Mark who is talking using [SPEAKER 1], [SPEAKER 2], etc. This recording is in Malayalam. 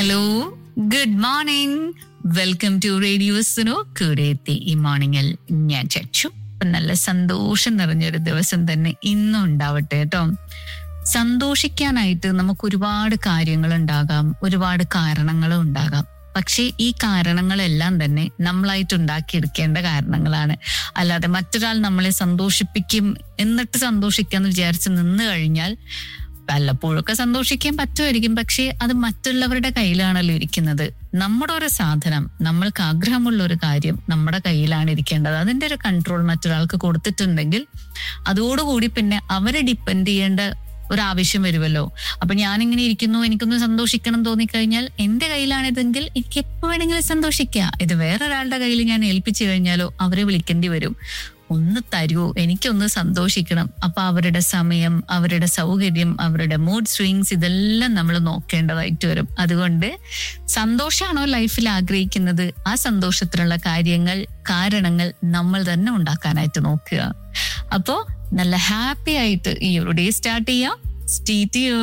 [SPEAKER 1] hello good morning welcome to radio Suno കൂടെ എത്തി ഈ മോർണിംഗിൽ ഞാൻ ചച്ചു അപ്പൊ നല്ല സന്തോഷം നിറഞ്ഞൊരു ദിവസം തന്നെ ഇന്നും ഉണ്ടാവട്ടെ കേട്ടോ സന്തോഷിക്കാനായിട്ട് നമുക്ക് ഒരുപാട് കാര്യങ്ങൾ ഉണ്ടാകാം ഒരുപാട് കാരണങ്ങളും ഉണ്ടാകാം പക്ഷേ ഈ കാരണങ്ങളെല്ലാം തന്നെ നമ്മളായിട്ട് ഉണ്ടാക്കിയെടുക്കേണ്ട കാരണങ്ങളാണ് അല്ലാതെ മറ്റൊരാൾ നമ്മളെ സന്തോഷിപ്പിക്കും എന്നിട്ട് സന്തോഷിക്കാന്ന് വിചാരിച്ച് നിന്ന് കഴിഞ്ഞാൽ വല്ലപ്പോഴൊക്കെ സന്തോഷിക്കാൻ പറ്റുമായിരിക്കും പക്ഷേ അത് മറ്റുള്ളവരുടെ കയ്യിലാണല്ലോ ഇരിക്കുന്നത് നമ്മുടെ ഒരു സാധനം നമ്മൾക്ക് ആഗ്രഹമുള്ള ഒരു കാര്യം നമ്മുടെ കയ്യിലാണ് ഇരിക്കേണ്ടത് അതിന്റെ ഒരു കൺട്രോൾ മറ്റൊരാൾക്ക് കൊടുത്തിട്ടുണ്ടെങ്കിൽ അതോടുകൂടി പിന്നെ അവരെ ഡിപ്പെൻഡ് ചെയ്യേണ്ട ഒരു ആവശ്യം വരുമല്ലോ അപ്പൊ ഞാനിങ്ങനെ ഇരിക്കുന്നു എനിക്കൊന്ന് സന്തോഷിക്കണം തോന്നിക്കഴിഞ്ഞാൽ എന്റെ കയ്യിലാണിതെങ്കിൽ എനിക്ക് എപ്പോ വേണമെങ്കിലും സന്തോഷിക്കാം ഇത് വേറൊരാളുടെ കയ്യിൽ ഞാൻ ഏൽപ്പിച്ചു കഴിഞ്ഞാലോ അവരെ വിളിക്കേണ്ടി വരും ഒന്ന് തരൂ എനിക്കൊന്ന് സന്തോഷിക്കണം അപ്പൊ അവരുടെ സമയം അവരുടെ സൗകര്യം അവരുടെ മൂഡ് സ്വിങ്സ് ഇതെല്ലാം നമ്മൾ നോക്കേണ്ടതായിട്ട് വരും അതുകൊണ്ട് സന്തോഷമാണോ ലൈഫിൽ ആഗ്രഹിക്കുന്നത് ആ സന്തോഷത്തിനുള്ള കാര്യങ്ങൾ കാരണങ്ങൾ നമ്മൾ തന്നെ ഉണ്ടാക്കാനായിട്ട് നോക്കുക അപ്പോ നല്ല ഹാപ്പി ആയിട്ട് ഈ ഒരു ഡേ സ്റ്റാർട്ട് ചെയ്യാം സ്റ്റീറ്റ്